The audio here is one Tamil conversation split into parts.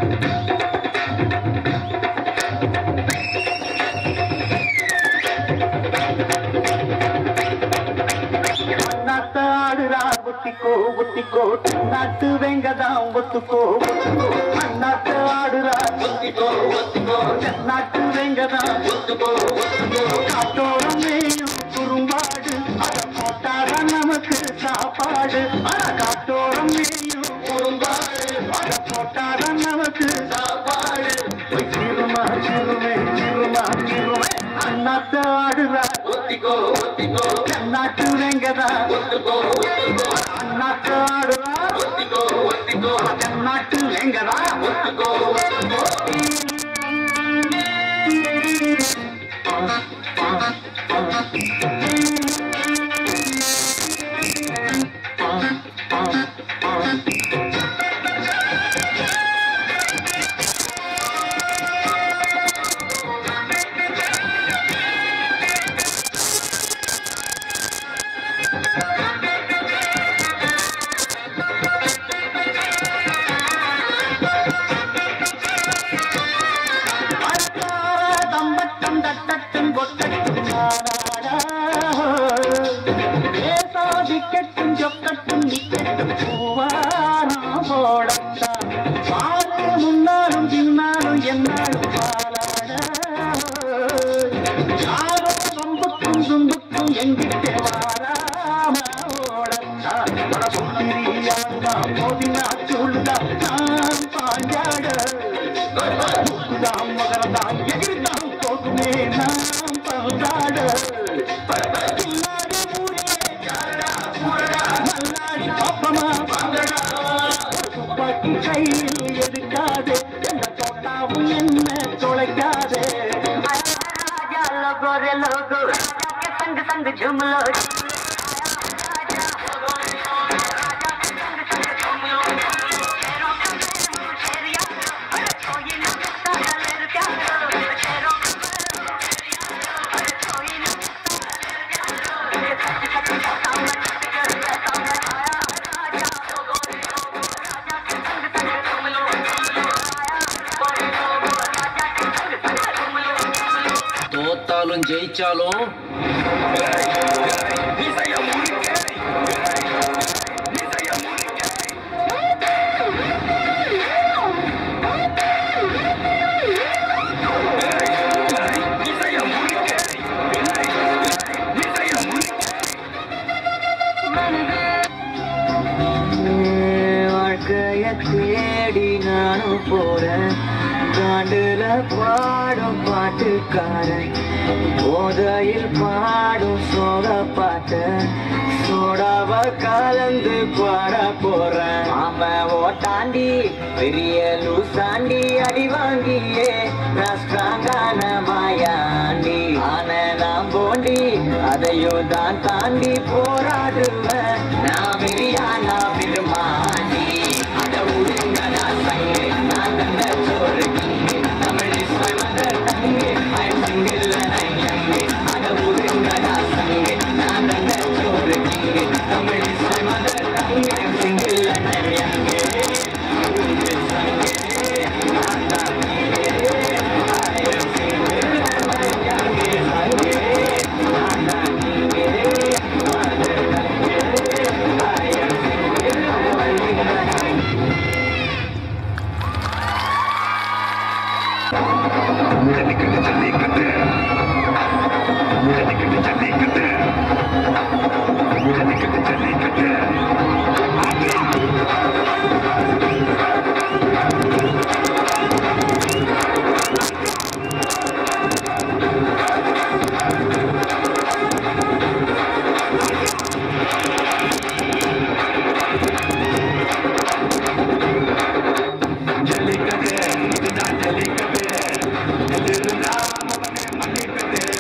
நாத்த ஆடுறா ஒத்திக்கோ ஒத்திக்கோ நாட்டு வெங்கதான் ஒத்துக்கோ ஒத்துக்கோ நாத்த ஆடுறா ஒத்திக்கோ ஒத்திக்கோ நாட்டு வெங்கதான் ஒத்துக்கோ ஒத்துக்கோ காட்டோரம் மேயும் குறும்பாடு அத போட்டாதான் நமக்கு சாப்பாடு அட காட்டோரம் மேயும் குறும்பாடு அத போட்டாதான் நமக்கு சாப்பாடு சிறுமா சிறுமை சிறுமா சிறுமை அண்ணாத்த ஆடுறா ஒத்திக்கோ ஒத்திக்கோ நாட்டு வெங்கதா ஒத்துக்கோ ஒத்துக்கோ அண்ணாத்த ஆடுறா ஒத்திக்கோ ஒத்திக்கோ நாட்டு வெங்கதா ஒத்துக்கோ ஒத்துக்கோ தம்பட்டம் தட்டட்டும் கொட்டட்டும் நாடாடா. பேசாதிக்கட்டும் சொக்கட்டும் நிக்கட்டும் பூவானா போடட்டா பாரு முன்னாலும் பின்னாலும் என்னாலும் பாலாடா யாரோ வம்புக்கும் தும்புக்கும் எங்கிட்ட வாராம ஓடட்டா பட சுத்திரியாண்டா மோதினா சொல்லுதா நான் பாஞ்சாட முக்குதாம் மகரதாம் எகிரிதாம் போகுமே நாம் பந்தாட பின்னாடி ஊரே மல்லாடி பாப்பமா துப்பாக்கி கையில் எதுக்காது எந்த தோட்டாவும் என்ன தொலைக்காது गोरे लोगो राजा के संग संग झूम लो தோத்தாலும் ஜெயிச்சாலும் வாழ்க்கைய தேடி நானும் போறேன் காண்டுல பாடும் பாட்டுக்காரன் போதையில் பாடும் சோக பாட்டு சோடாவ கலந்து பாட போறேன் ஆம ஓட்டாண்டி பெரிய லூசாண்டி அடி வாங்கியே நான் ஸ்ட்ராங்கான மாயாண்டி ஆன நான் போண்டி அதையும் தான் தாண்டி போராடுவேன் நான் வெறியா நான் விரும்பாண்டி அட உடுங்க நான் சங்கு நான் தந்த சோறு king Tamil is my mother tongue I am single and I young அட உடுங்க நான் சங்கு நான் தந்த சோறு king Tamil is my mother tongue I am single and I young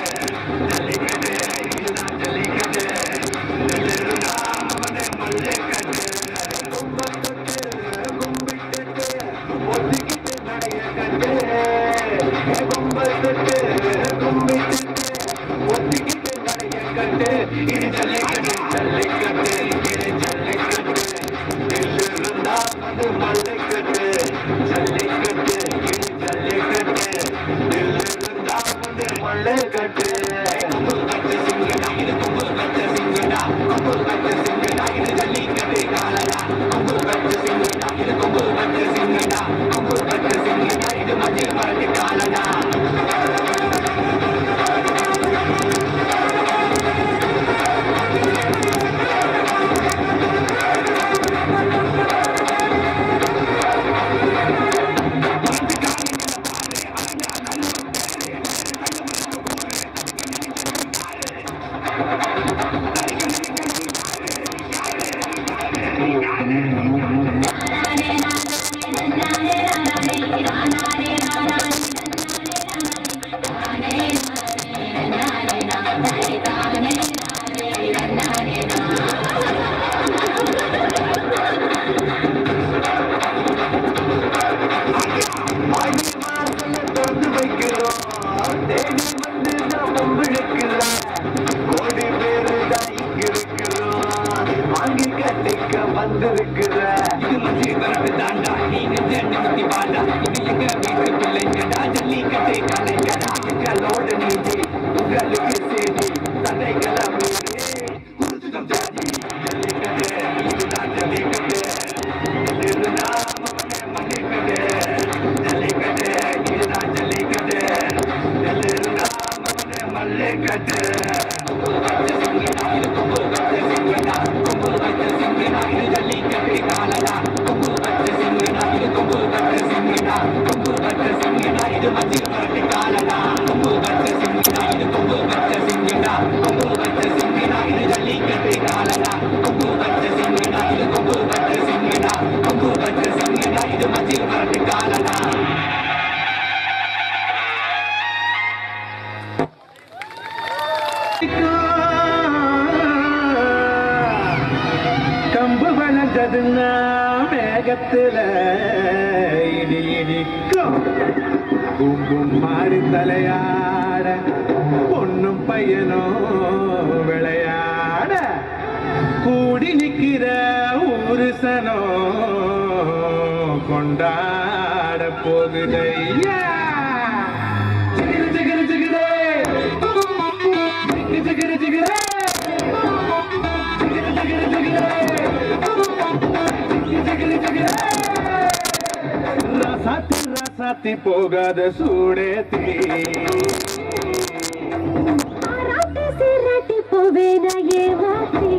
Jallikattu இது எங்க வீட்டு பிள்ளைங்கடா ஜல்லிக்கட்டு கலைஞரா எங்களோட நீதி உங்களுக்கு செய்தி தந்தைகள மீறி குருத்துக்கம் ஜாதி ஜல்லிக்கட்டு இதுதான் ஜல்லிக்கட்டு இதுதான் மகனே மல்லிக்கட்டு ஜல்லிக்கட்டு இதுதான் ஜல்லிக்கட்டு இதுதான் மகனே மல்லிக்கட்டு கம்பு வளர்ந்ததுன்னா மேகத்துல இடி இடிக்கும் குங்கும் மாறி தலையாட பொண்ணும் பையனும் விளையாட கூடி நிக்கிற ஊருசனோ கொண்டாட போகுதையா ஜிகிரு ஜிகிரு ஜிகிரே ஜிகிரு ஜிகிரு ஜிகிரே ரசாத்தி ரசாத்தி போகாத சூடேத்தி ஆராட்டி சீராட்டி போவேனா ஏமாத்தி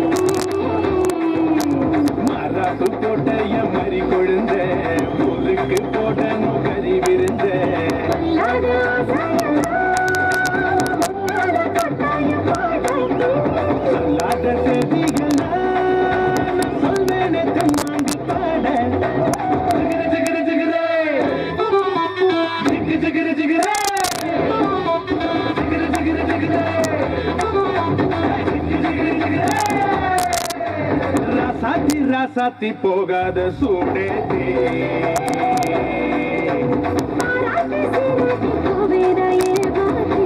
மராசு போட்டைய மறி கொழுந்த முறுக்கு போட்ட நுகரி விருந்த இல்லாத ஆசையெல்லாம் உன்னால கட்டாயம் பாடாக்கி. சொல்லாத செய்திகள் நான் சொல்வேனே தெம்மாங்கு பாட ஜிகிரு ஜிகிரு ஜிகிரே ஜிகு ஜிகிரு ஜிகிரே ஜிகிரு ஜிகிரு ஜிகிரே ராசாத்தி ராசாத்தி போகாத சூடேத்தி ஆராட்டி சீராட்டி போவேனா ஏமாத்தி.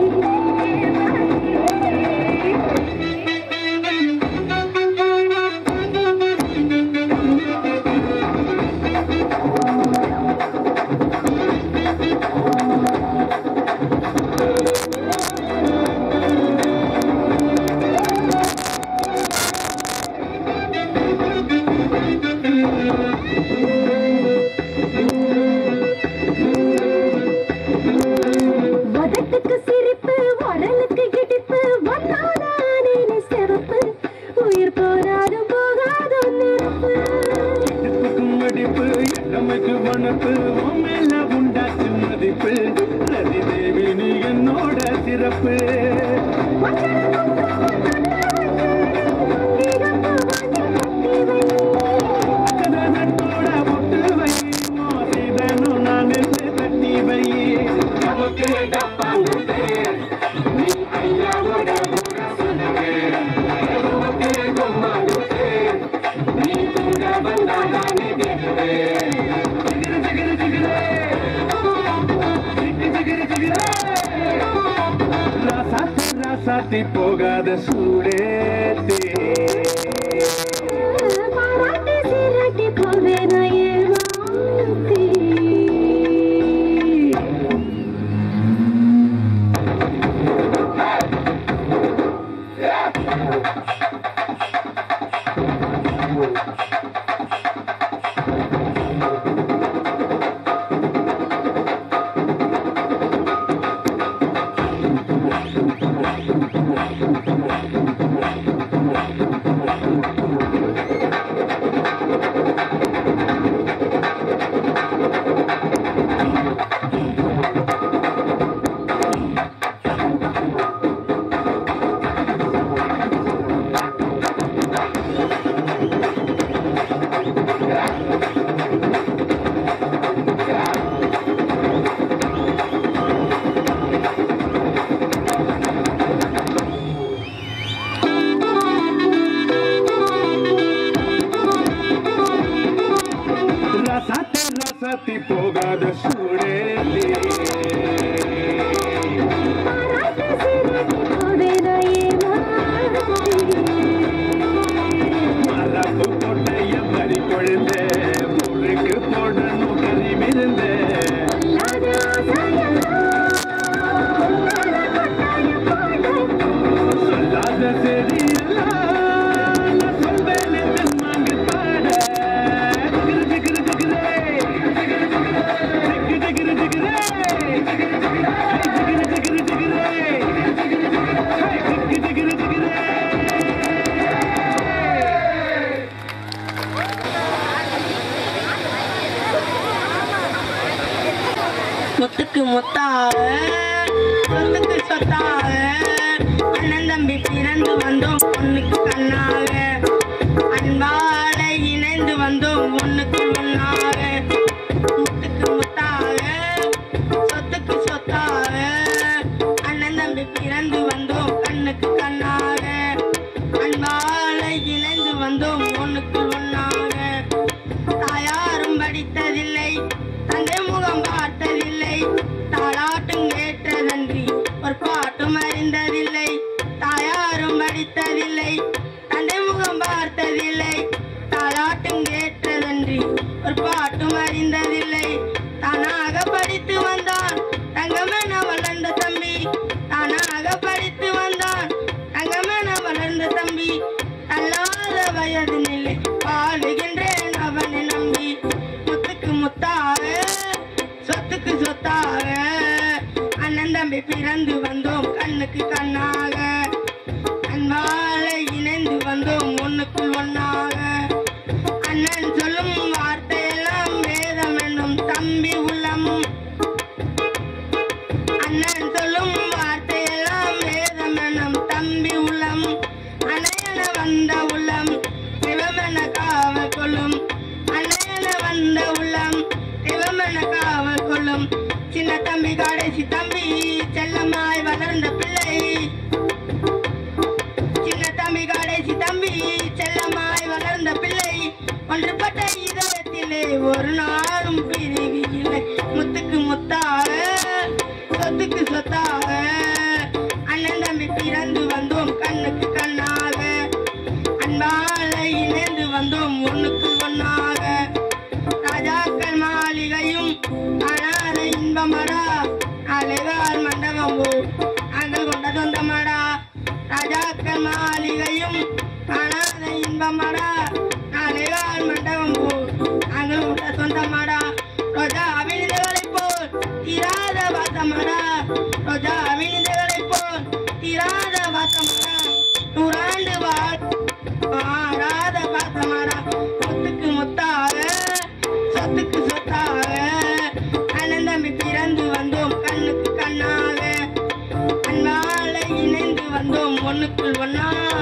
வதட்டுக்கு சிரிப்பு உடலுக்கு இடிப்பு ஒன்னாதானே சிறப்பு உயிர் போராடும் போகாதும் நெருப்பு இடுப்புக்கும் வெடிப்பு இடமைக்கு வனப்பு உன் மேல உண்டாச்சு மதிப்பு ரதி தேவி நீ என்னோட சிறப்பு நட்டோட ஒட்டு வை மோசிதனும் நான் நின்று தட்டி வை நமக்கு டப்பா உண்டு நீ ஐயாவோட முரசுனவே நமக்கு கொம்மா உண்டு நீ கூட வந்தாதானே கேட்குவே ஜிகிரு ஜிகிரு ஜிகிரே ஜிகு ஜிகிரு ஜிகிரே ராசாத்தி ராசாத்தி போகாத சூடேத்தி பாராட்டி சீராட்டி போவேனா ஏமாத்தி ரசாத்தி ரசாத்தி போகாத சூடேத்தி பாராட்டி சீராட்டி போவேனா ஏமாத்தி மரபு கொட்டைய மறி கொழுந்த முறுக்கு போடணும் கறி விருந்த முத்துக்கு முத்தாக சொத்துக்கு சொத்தாக அண்ணன் தம்பி பிறந்து வந்தோம் பொண்ணுக்கு கண்ணாக அன்பால இணைந்து வந்தோம் ஒண்ணுக்கு ஒண்ணாக முத்துக்கு முத்தாக சொத்துக்கு சொத்தாக அண்ணன் தம்பி பிறந்து வந்தோம் கண்ணுக்கு கண்ணாக அன்பால இணைந்து வந்தோம் ஒண்ணுக்கு ஒண்ணாக தாயாரும் படித்ததில்லை தந்தை முகம் பார்த்ததில்லை தாளாட்டும் கேட்டதன்றி ஒரு பாட்டும் அறிந்ததில்லை தாயாரும் படித்ததில்லை தந்தை முகம் பார்த்ததில்லை தாளாட்டும் கேட்டதன்றி ஒரு பாட்டும் அறிந்ததில்லை தானாக படித்து வந்தான் தங்கமென வளர்ந்த தம்பி தானாக படித்து வந்தான் தங்கமென வளர்ந்த தம்பி அல்லாத வயது நிலை வாழுகின்றேன் அவனை நம்பி முத்துக்கு முத்தாக சொத்துக்கு சொத்தாக அண்ணன் தம்பி பிறந்து வந்தோம் கண்ணுக்கு கண்ணாக அன்பால இணைந்து வந்தோம் ஒண்ணுக்குள் ஒண்ணாக அண்ணன் சொல்லும் வார்த்தையெல்லாம் வேதம் என்னும் தம்பி உள்ளம் அண்ணன் சொல்லும் வார்த்தையெல்லாம் வேதம் என்னும் தம்பி உள்ளம் அணையன வந்த உள்ளம் சிவமென காவல் கொள்ளும் அணையன வந்த உள்ளம் சிவமென காவல் கொள்ளும் சின்ன தம்பி கடைசி தம்பி செல்லமாய் வளர்ந்த பிள்ளை சின்ன தம்பி கடைசி தம்பி செல்லமாய் வளர்ந்த பிள்ளை ஒன்றுபட்ட இதயத்திலே ஒரு நாளும் பிரிவு இல்லை முத்துக்கு முத்தாக சொத்துக்கு சொத்தாக அண்ணன் தம்பி பிறந்து வந்தோம் கண்ணுக்கு கண்ணாக அன்பால இணைந்து வந்தோம் ஒண்ணுக்கு ஒண்ணாக ராஜாக்கள் மாளிகையும் அனாத இன்பமடா அலைகால் மண்டபம் நாங்கள் கொண்ட சொந்தமடா ராஜாக்கள் மாளிகையும் காணாத இன்பமடா நாளைகால் மண்டபம் போல் நாங்கள் கொண்ட சொந்தமடா ரோஜா அவிழ்ந்தகளை போல் தீராத வாசமடா ரோஜா அவிழ்ந்தகளை போல் தீராத வாசமடா நூறாண்டு வாழ் மாறாத பாசமடா முத்துக்கு முத்தாக சொத்துக்கு சொத்தாக அண்ணன் தம்பி பிறந்து வந்தோம் கண்ணுக்கு கண்ணாக அன்பால இணைந்து வந்தோம் ஒண்ணுக்குள் ஒண்ணாக